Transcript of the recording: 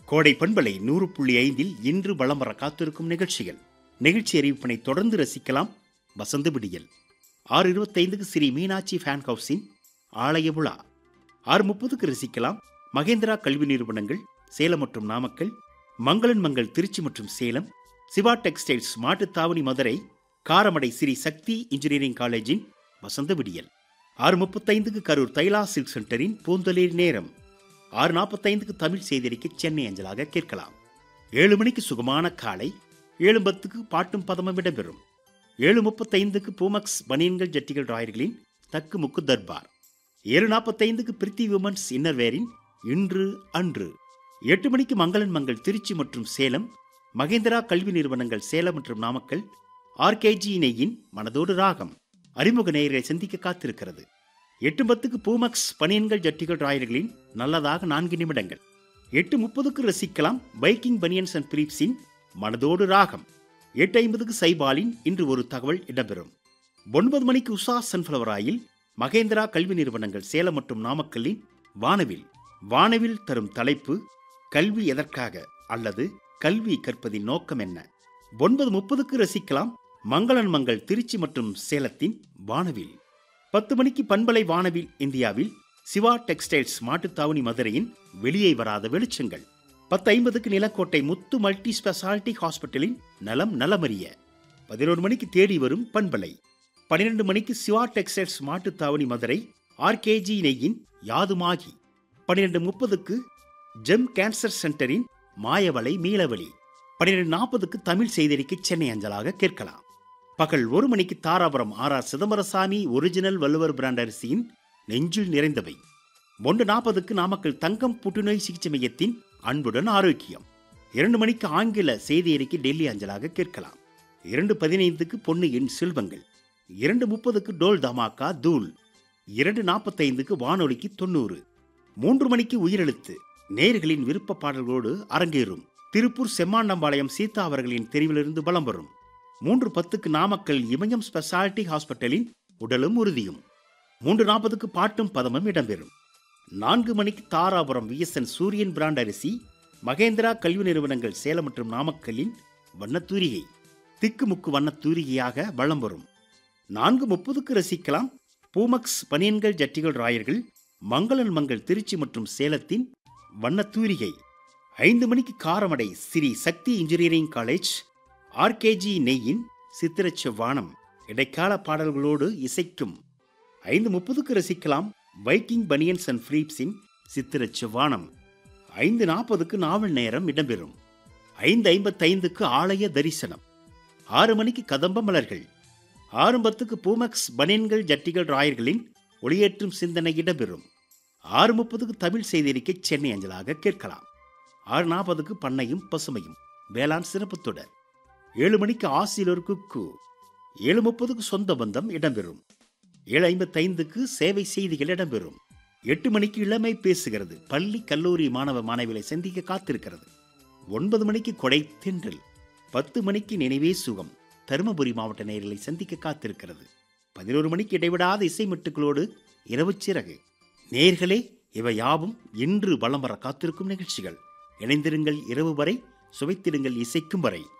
கோடை பண்பலை நூறு புள்ளி ஐந்தில் இன்று வலம் வர காத்திருக்கும் நிகழ்ச்சிகள் நிகழ்ச்சி அறிவிப்பினை தொடர்ந்து ரசிக்கலாம் வசந்த விடியல் ஆறு இருபத்தைந்துக்கு ஸ்ரீ மீனாட்சி ஃபேன் ஹவுஸின் ஆலய விழா ஆறு முப்பதுக்கு ரசிக்கலாம் மகேந்திரா கல்வி நிறுவனங்கள் சேலம் மற்றும் நாமக்கல் மங்களன் மங்கள் திருச்சி மற்றும் சேலம் சிவா டெக்ஸ்டைல்ஸ் மாட்டுத்தாவணி மதுரை காரமடை ஸ்ரீ சக்தி இன்ஜினியரிங் காலேஜின் வசந்த விடியல் ஆறு முப்பத்தைந்துக்கு கரூர் தைலா சில்க் சென்டரின் பூந்தொழில் நேரம் ஆறு நாற்பத்தைந்துக்கு தமிழ் செய்திக்கு சென்னை அஞ்சலாக கேட்கலாம் ஏழு மணிக்கு சுகமான காலை ஏழு பத்துக்கு பாட்டும் பதமும் இடம்பெறும் ஏழு முப்பத்தைந்துக்கு பூமக்ஸ் பனியன்கள் ஜட்டிகள் ராயர்களின் தக்கு முக்கு தர்பார் ஏழு நாற்பத்தைந்துக்கு பிரித்தி விமன்ஸ் இன்னர்வேரின் இன்று அன்று எட்டு மணிக்கு மங்களன் மங்கள் திருச்சி மற்றும் சேலம் மகேந்திரா கல்வி நிறுவனங்கள் சேலம் மற்றும் நாமக்கல் ஆர்கேஜி இணையின் மனதோடு ராகம் அறிமுக நேயர்களை சந்திக்க காத்திருக்கிறது எட்டு பத்துக்கு பூமக்ஸ் பனியன்கள் ஜட்டிகள் ராயர்களின் நல்லதாக நான்கு நிமிடங்கள் எட்டு முப்பதுக்கு ரசிக்கலாம் பைக்கிங் பனியன்ஸ் அண்ட் பிரீப்ஸின் மனதோடு ராகம் எட்டு ஐம்பதுக்கு சைபாலின் இன்று ஒரு தகவல் இடம்பெறும் ஒன்பது மணிக்கு உஷா சன்ஃப்ளவர் ஆயில் மகேந்திரா கல்வி நிறுவனங்கள் சேலம் மற்றும் நாமக்கல்லின் வானவில் வானவில் தரும் தலைப்பு கல்வி எதற்காக அல்லது கல்வி கற்பதின் நோக்கம் என்ன ஒன்பது முப்பதுக்கு ரசிக்கலாம் மங்களன் மங்கள் திருச்சி மற்றும் சேலத்தின் வானவில் பத்து மணிக்கு பண்பலை வானவில் இந்தியாவில் சிவா டெக்ஸ்டைல்ஸ் மாட்டுத்தாவணி மதுரையின் வெளியே வராத வெளிச்சங்கள் பத்து ஐம்பதுக்கு நிலக்கோட்டை முத்து மல்டி ஸ்பெஷாலிட்டி ஹாஸ்பிட்டலின் நலம் நலமறிய பதினோரு மணிக்கு தேடி வரும் பண்பலை பன்னிரண்டு மணிக்கு சிவா டெக்ஸ்டைல்ஸ் மாட்டுத்தாவணி மதுரை ஆர்கேஜி நெய்யின் யாதுமாகி பன்னிரண்டு முப்பதுக்கு ஜெம் கேன்சர் சென்டரின் மாயவலை மீளவழி பன்னிரண்டு நாற்பதுக்கு தமிழ் செய்திக்கு சென்னை அஞ்சலாக கேட்கலாம் பகல் ஒரு மணிக்கு Dharapuram R R Chidambarasamy original Valluvar brand அரிசியின் நெஞ்சில் நிறைந்தவை ஒன்று நாற்பதுக்கு நாமக்கல் தங்கம் புற்றுநோய் சிகிச்சை மையத்தின் அன்புடன் ஆரோக்கியம் இரண்டு மணிக்கு ஆங்கில செய்தி அறிக்கை டெல்லி அஞ்சலாக கேட்கலாம் இரண்டு பதினைந்துக்கு பொன்னியின் செல்வங்கள் இரண்டு முப்பதுக்கு டோல் தமாக்கா தூள் இரண்டு நாற்பத்தைந்துக்கு வானொலிக்கு தொண்ணூறு மூன்று மணிக்கு உயிரெழுத்து நேர்களின் விருப்ப பாடல்களோடு அரங்கேறும் திருப்பூர் செம்மாண்டம்பாளையம் சீதா அவர்களின் தெரிவிலிருந்து பலம் வரும் மூன்று பத்துக்கு நாமக்கல் இமயம் ஸ்பெஷாலிட்டி ஹாஸ்பிட்டலின் உடலும் உறுதியும் மூன்று நாற்பதுக்கு பாட்டும் பதமும் இடம்பெறும் நான்கு மணிக்கு தாராபுரம் விஎஸ்என் சூரியன் பிராண்ட் அரிசி மகேந்திரா கல்வி நிறுவனங்கள் சேலம் மற்றும் நாமக்கல்லின் வண்ணத்தூரிகை திக்குமுக்கு வண்ணத்தூரிகையாக வளம் வரும் நான்கு முப்பதுக்கு ரசிக்கலாம் பூமக்ஸ் பனியன்கள் ஜட்டிகள் ராயர்கள் மங்களன் மங்கள் திருச்சி மற்றும் சேலத்தின் வண்ணத்தூரிகை ஐந்து மணிக்கு Karamadai Sri Sakthi engineering college RKG நெய்யின் சித்திரச்ச வானம் இடைக்கால பாடல்களோடு இசைக்கும் ஐந்து முப்பதுக்கு ரசிக்கலாம் வைக்கிங் பனியன்ஸ் அண்ட் ஃப்ரீப்ஸின் சித்திரச்ச வானம் ஐந்து நாற்பதுக்கு நாவல் நேரம் இடம்பெறும் ஐந்து ஐம்பத்தைந்துக்கு ஆலய தரிசனம் ஆறு மணிக்கு கதம்ப மலர்கள் ஆறு பத்துக்கு பூமக்ஸ் பனியன்கள் ஜட்டிகள் ராயர்களின் ஒளியேற்றும் சிந்தனை இடம்பெறும் ஆறு முப்பதுக்கு தமிழ் செய்தியறிக்கை சென்னை அஞ்சலாக கேட்கலாம் ஆறு நாற்பதுக்கு பண்ணையும் பசுமையும் வேளாண் சிறப்பு தொடர் ஏழு மணிக்கு ஆசியில் ஒரு குக்கு ஏழு முப்பதுக்கு சொந்த பந்தம் இடம்பெறும் ஏழு ஐம்பத்தைந்துக்கு சேவை செய்திகள் இடம்பெறும் எட்டு மணிக்கு இளமை பேசுகிறது பள்ளி கல்லூரி மாணவ மாணவிகளை சந்திக்க காத்திருக்கிறது ஒன்பது மணிக்கு கொடை தென்றல் பத்து மணிக்கு நினைவே சுகம் தருமபுரி மாவட்ட நேயர்களை சந்திக்க காத்திருக்கிறது பதினோரு மணிக்கு இடைவிடாத இசை மெட்டுக்களோடு இரவு சிறகு நேர்களே இவை யாவும் இன்று வலம் வர காத்திருக்கும் நிகழ்ச்சிகள் இணைந்திருங்கள் இரவு வரை சுவைத்திடுங்கள் இசைக்கும் வரை